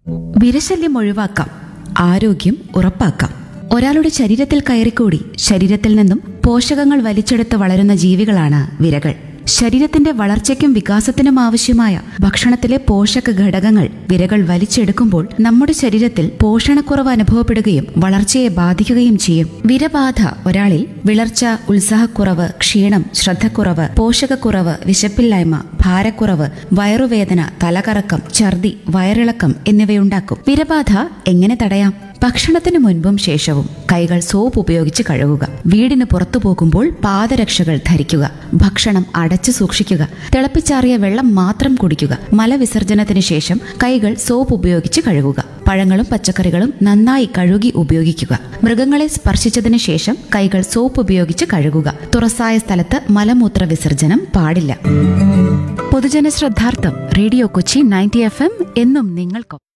വിരശല്യം ഒഴിവാക്കാം ആരോഗ്യം ഉറപ്പാക്കാം ഒരാളുടെ ശരീരത്തിൽ കയറിക്കൂടി ശരീരത്തിൽ നിന്നും പോഷകങ്ങൾ വലിച്ചെടുത്ത് വളരുന്ന ജീവികളാണ് വിരകൾ ശരീരത്തിന്റെ വളർച്ചയ്ക്കും വികാസത്തിനും ആവശ്യമായ ഭക്ഷണത്തിലെ പോഷക ഘടകങ്ങൾ വിരകൾ വലിച്ചെടുക്കുമ്പോൾ നമ്മുടെ ശരീരത്തിൽ പോഷണക്കുറവ് അനുഭവപ്പെടുകയും വളർച്ചയെ ബാധിക്കുകയും ചെയ്യും വിരബാധ ഒരാളിൽ വിളർച്ച ഉത്സാഹക്കുറവ് ക്ഷീണം ശ്രദ്ധക്കുറവ് പോഷകക്കുറവ് വിശപ്പില്ലായ്മ ഭാരക്കുറവ് വയറുവേദന തലകറക്കം ഛർദി വയറിളക്കം എന്നിവയുണ്ടാക്കും വിരബാധ എങ്ങനെ തടയാം ഭക്ഷണത്തിന് മുൻപും ശേഷവും കൈകൾ സോപ്പ് ഉപയോഗിച്ച് കഴുകുക വീടിന് പുറത്തു പോകുമ്പോൾ പാദരക്ഷകൾ ധരിക്കുക ഭക്ഷണം അടച്ചു സൂക്ഷിക്കുക തിളപ്പിച്ചാറിയ വെള്ളം മാത്രം കുടിക്കുക മലവിസർജനത്തിന് ശേഷം കൈകൾ സോപ്പ് ഉപയോഗിച്ച് കഴുകുക പഴങ്ങളും പച്ചക്കറികളും നന്നായി കഴുകി ഉപയോഗിക്കുക മൃഗങ്ങളെ സ്പർശിച്ചതിന് ശേഷം കൈകൾ സോപ്പ് ഉപയോഗിച്ച് കഴുകുക തുറസായ സ്ഥലത്ത് മലമൂത്ര വിസർജനം പാടില്ല പൊതുജന ശ്രദ്ധാർത്ഥം radio Kochi ninety F M എന്നും നിങ്ങൾക്കൊപ്പം